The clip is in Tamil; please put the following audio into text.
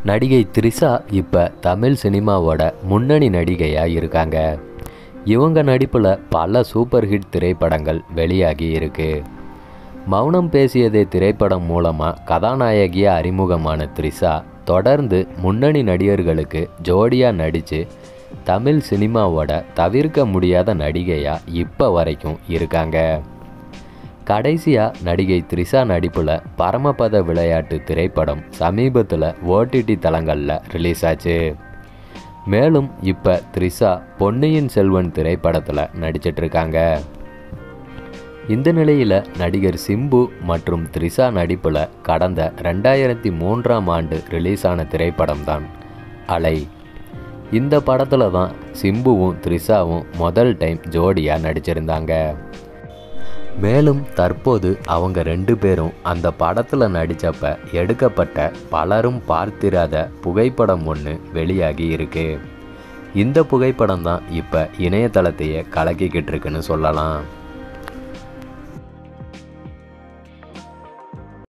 நடிகை த்ரிஷா இப்போ தமிழ் சினிமாவோட முன்னணி நடிகையாக இருக்காங்க இவங்க நடிப்பில் பல சூப்பர் ஹிட் திரைப்படங்கள் வெளியாகி இருக்கு மௌனம் பேசியதே திரைப்படம் மூலமாக கதாநாயகியாக அறிமுகமான த்ரிஷா தொடர்ந்து முன்னணி நடிகர்களுக்கு ஜோடியாக நடித்து தமிழ் சினிமாவோட தவிர்க்க முடியாத நடிகையாக இப்போ வரைக்கும் இருக்காங்க கடைசியாக நடிகை த்ரிஷா நடிப்பில் பரமபத விளையாட்டு திரைப்படம் சமீபத்தில் ஓடிடி தளங்களில் ரிலீஸ் ஆச்சு மேலும் இப்போ த்ரிஷா பொன்னியின் செல்வன் திரைப்படத்தில் நடிச்சிட்ருக்காங்க இந்த நிலையில் நடிகர் சிம்பு மற்றும் த்ரிஷா நடிப்பில் கடந்த ரெண்டாயிரத்தி மூன்றாம் ஆண்டு ரிலீஸ் ஆன திரைப்படம் தான் அலை இந்த படத்தில் தான் சிம்புவும் த்ரிஷாவும் முதல் டைம் ஜோடியாக நடிச்சிருந்தாங்க மேலும் தற்போது அவங்க ரெண்டு பேரும் அந்த படத்தில் நடித்தப்ப எடுக்கப்பட்ட பலரும் பார்த்திராத புகைப்படம் ஒன்று வெளியாகி இருக்கு இந்த புகைப்படம் தான் இப்போ இணையதளத்தையே கலக்கிக்கிட்டு இருக்குன்னு சொல்லலாம்